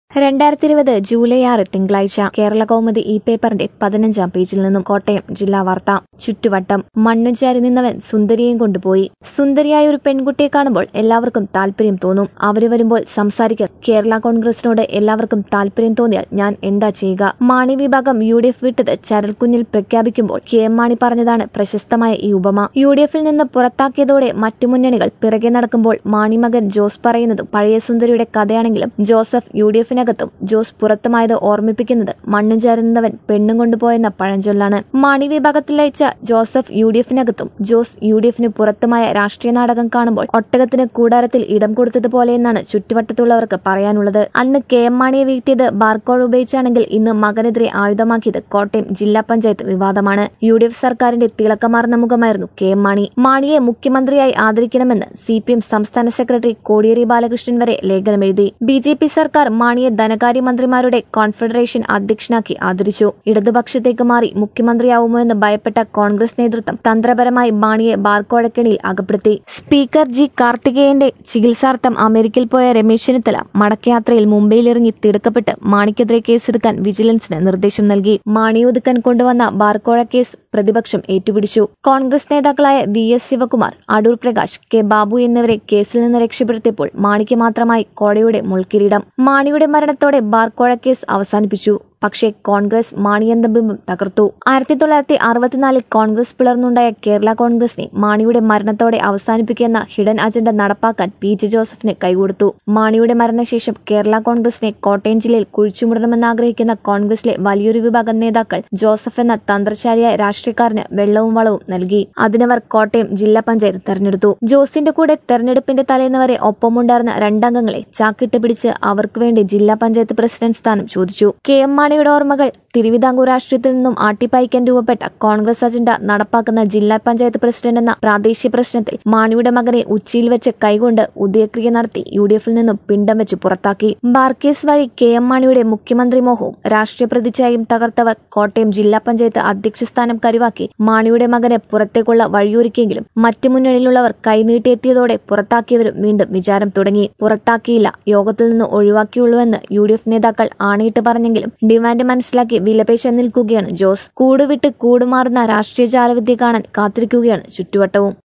രണ്ടായിരത്തി ഇരുപത് ജൂലൈ ആറ് തിങ്കളാഴ്ച കേരള കൗമുദി ഇ പേപ്പറിന്റെ പതിനഞ്ചാം പേജിൽ നിന്നും കോട്ടയം ജില്ലാ വാർത്ത ചുറ്റുവട്ടം മണ്ണും ചാരി നിന്നവൻ സുന്ദരിയെയും കൊണ്ടുപോയി സുന്ദരിയായ ഒരു പെൺകുട്ടിയെ കാണുമ്പോൾ എല്ലാവർക്കും താല്പര്യം തോന്നും അവര് വരുമ്പോൾ സംസാരിക്കാൻ കേരള കോൺഗ്രസിനോട് എല്ലാവർക്കും താല്പര്യം തോന്നിയാൽ ഞാൻ എന്താ ചെയ്യുക മാണി വിഭാഗം യു ഡി എഫ് വിട്ടത് ചരൽക്കുഞ്ഞിൽ പ്രഖ്യാപിക്കുമ്പോൾ കെ എം മാണി പറഞ്ഞതാണ് പ്രശസ്തമായ ഈ ഉപമ യു ഡി എഫിൽ നിന്ന് പുറത്താക്കിയതോടെ മറ്റു മുന്നണികൾ പിറകെ നടക്കുമ്പോൾ മാണിമകൻ ജോസ് പറയുന്നതും പഴയ സുന്ദരിയുടെ കഥയാണെങ്കിലും ജോസഫ് യു ഡി എഫിനകത്തും ജോസ് പുറത്തുമായത് ഓർമ്മിപ്പിക്കുന്നത് മണ്ണും ചേരുന്നവൻ പെണ്ണും കൊണ്ടുപോയെന്ന പഴഞ്ചൊല്ലാണ് മാണി വിഭാഗത്തിൽ ലയിച്ച ജോസഫ് യു ഡി എഫിനകത്തും ജോസ് യു ഡി എഫിന് പുറത്തുമായ രാഷ്ട്രീയ നാടകം കാണുമ്പോൾ ഒട്ടകത്തിന് കൂടാരത്തിൽ ഇടം കൊടുത്തതുപോലെയെന്നാണ് ചുറ്റുവട്ടത്തുള്ളവർക്ക് പറയാനുള്ളത് അന്ന് കെ എം മാണിയെ വീഴ്ത്തിയത് ബാർക്കോഡ് ഉപയോഗിച്ചാണെങ്കിൽ ഇന്ന് മകനെതിരെ ആയുധമാക്കിയത് കോട്ടയം ജില്ലാ പഞ്ചായത്ത് വിവാദമാണ് യു ഡി എഫ് സർക്കാരിന്റെ തിളക്കമാർന്ന മുഖമായിരുന്നു കെ എം മാണി മാണിയെ മുഖ്യമന്ത്രിയായി ആദരിക്കണമെന്ന് സി പി എം സംസ്ഥാന സെക്രട്ടറി കോടിയേരി ബാലകൃഷ്ണൻ വരെ ലേഖനമെഴുതി ബി ജെ പി സർക്കാർ മാണിയെ ധനകാര്യമന്ത്രിമാരുടെ കോൺഫെഡറേഷൻ അധ്യക്ഷനാക്കി ആദരിച്ചു ഇടതുപക്ഷത്തേക്ക് മാറി മുഖ്യമന്ത്രിയാവുമോ എന്ന് ഭയപ്പെട്ട കോൺഗ്രസ് നേതൃത്വം തന്ത്രപരമായി മാണിയെ ബാർക്കോഴക്കെണിയിൽ അകപ്പെടുത്തി സ്പീക്കർ ജി കാർത്തികേയന്റെ ചികിത്സാർത്ഥം അമേരിക്കയിൽ പോയ രമേശ് ചെന്നിത്തല മടക്കയാത്രയിൽ മുംബൈയിലിറങ്ങി തിടുക്കപ്പെട്ട് മാണിക്കെതിരെ കേസെടുക്കാൻ വിജിലൻസിന് നിർദ്ദേശം നൽകി മാണി ഒതുക്കാൻ കൊണ്ടുവന്ന ബാർക്കോഴ കേസ് പ്രതിപക്ഷം ഏറ്റുപിടിച്ചു കോൺഗ്രസ് നേതാക്കളായ V S Sivakumar Adoor Prakash K Babu എന്നിവരെ കേസിൽ നിന്ന് രക്ഷപ്പെടുത്തിയപ്പോൾ മാണിക്ക് മാത്രമായി കോടയുടെ മുൾക്കിരീടം മാണിയുടെ മരണത്തോടെ ബാർക്കോഴ കേസ് അവസാനിപ്പിച്ചു പക്ഷേ കോൺഗ്രസ് മാണിയന്ത ബിംബം തകർത്തു ആയിരത്തി തൊള്ളായിരത്തി അറുപത്തിനാലിൽ കോൺഗ്രസ് പിളർന്നുണ്ടായ കേരള കോൺഗ്രസിനെ മാണിയുടെ മരണത്തോടെ അവസാനിപ്പിക്കുന്ന ഹിഡൻ അജണ്ട നടപ്പാക്കാൻ പി ജെ ജോസഫിന് കൈകൊടുത്തു മാണിയുടെ മരണശേഷം കേരള കോൺഗ്രസിനെ കോട്ടയം ജില്ലയിൽ കുഴിച്ചുമുടണമെന്നാഗ്രഹിക്കുന്ന കോൺഗ്രസിലെ വലിയൊരു വിഭാഗം നേതാക്കൾ ജോസഫ് എന്ന തന്ത്രശാലിയായ രാഷ്ട്രീയക്കാരന് വെള്ളവും വളവും നൽകി അതിനവർ കോട്ടയം ജില്ലാ പഞ്ചായത്ത് തെരഞ്ഞെടുത്തു ജോസിന്റെ കൂടെ തെരഞ്ഞെടുപ്പിന്റെ തലേന്ന് വരെ ഒപ്പമുണ്ടായിരുന്ന രണ്ടംഗങ്ങളെ ചാക്കിട്ട് പിടിച്ച് അവർക്ക് വേണ്ടി ജില്ലാ പഞ്ചായത്ത് പ്രസിഡന്റ് സ്ഥാനം ചോദിച്ചു കെ എം മാണിയുടെ ഓർമ്മകൾ തിരുവിതാംകൂർ രാഷ്ട്രീയത്തിൽ നിന്നും ആട്ടിപ്പായിക്കാൻ രൂപപ്പെട്ട കോൺഗ്രസ് അജണ്ട നടപ്പാക്കുന്ന ജില്ലാ പഞ്ചായത്ത് പ്രസിഡന്റ് എന്ന പ്രാദേശിക പ്രശ്നത്തിൽ മാണിയുടെ മകനെ ഉച്ചിയിൽ വെച്ച് കൈകൊണ്ട് ഉദയക്രിയ നടത്തി യു ഡി എഫിൽ നിന്നും പിണ്ടം വെച്ച് പുറത്താക്കി ബാർക്കേസ് വഴി കെ എം മാണിയുടെ മുഖ്യമന്ത്രി മോഹവും രാഷ്ട്രീയ പ്രതിച്ഛായയും തകർത്തവർ കോട്ടയം ജില്ലാ പഞ്ചായത്ത് അധ്യക്ഷ സ്ഥാനം കരുവാക്കി മാണിയുടെ മകന് പുറത്തേക്കുള്ള വഴിയൊരുക്കിയെങ്കിലും മറ്റു മുന്നണിയിലുള്ളവർ കൈനീട്ടിയെത്തിയതോടെ പുറത്താക്കിയവരും വീണ്ടും വിചാരം തുടങ്ങി പുറത്താക്കിയില്ല യോഗത്തിൽ നിന്ന് ഒഴിവാക്കിയുള്ളൂവെന്ന് യു ഡി എഫ് നേതാക്കൾ ആണയിട്ട് പറഞ്ഞെങ്കിലും ഡിമാൻഡ് മനസ്സിലാക്കി വിലപേശ നിൽക്കുകയാണ് ജോസ് കൂടുവിട്ട് കൂടുമാറുന്ന രാഷ്ട്രീയ ജാലവിദ്യ കാണാൻ കാത്തിരിക്കുകയാണ് ചുറ്റുവട്ടവും